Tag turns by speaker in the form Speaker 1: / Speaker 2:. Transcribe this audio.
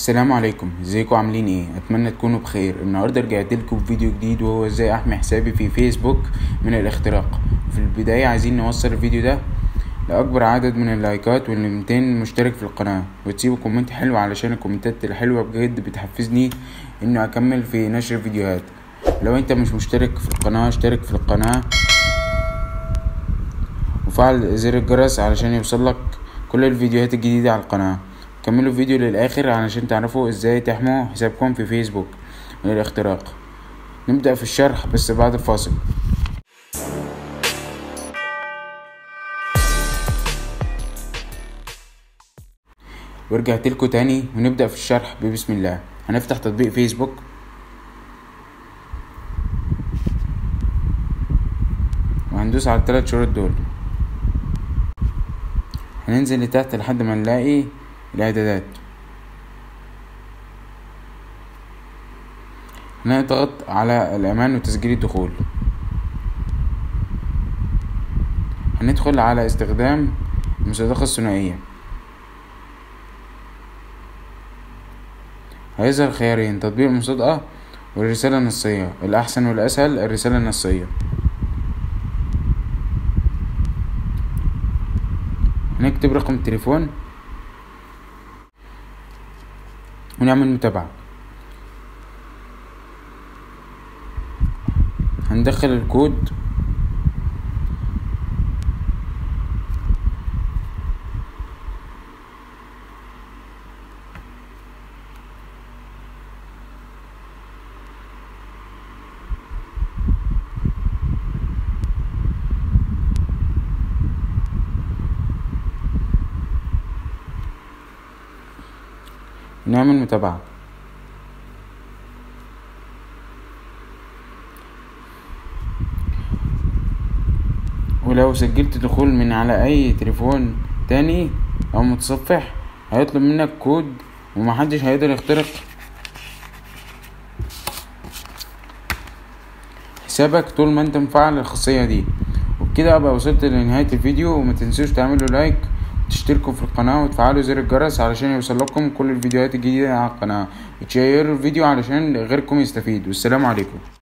Speaker 1: السلام عليكم ازيكم عاملين ايه اتمنى تكونوا بخير النهارده رجعت لكم بفيديو جديد وهو ازاي احمي حسابي في فيسبوك من الاختراق في البدايه عايزين نوصل الفيديو ده لاكبر عدد من اللايكات وال 200 مشترك في القناه وتسيبوا كومنت حلو علشان الكومنتات الحلوه بجد بتحفزني انه اكمل في نشر الفيديوهات لو انت مش مشترك في القناه اشترك في القناه وفعل زر الجرس علشان يوصلك كل الفيديوهات الجديده على القناه كملوا الفيديو للاخر علشان تعرفوا ازاي تحموا حسابكم في فيسبوك من الاختراق نبدأ في الشرح بس بعد الفاصل ورجعت لكم تاني ونبدأ في الشرح ببسم الله هنفتح تطبيق فيسبوك وهندوس على الثلاث شروط دول هننزل لتحت لحد ما نلاقي الاعدادات هنضغط على الامان وتسجيل الدخول هندخل على استخدام المصادقة الثنائية هيظهر خيارين تطبيق المصادقة والرسالة النصية الأحسن والأسهل الرسالة النصية هنكتب رقم التليفون ونعمل متابعة هندخل الكود نعمل متابعة ولو سجلت دخول من على اي تليفون تاني او متصفح هيطلب منك كود ومحدش هيقدر يخترق حسابك طول ما انت مفعل الخاصية دي وبكده ابقى وصلت لنهاية الفيديو وما تنسوش تعملوا لايك وتشتركوا في القناة وتفعلوا زر الجرس علشان يوصلكم كل الفيديوهات الجديدة على القناة وتشيروا الفيديو علشان غيركم يستفيد والسلام عليكم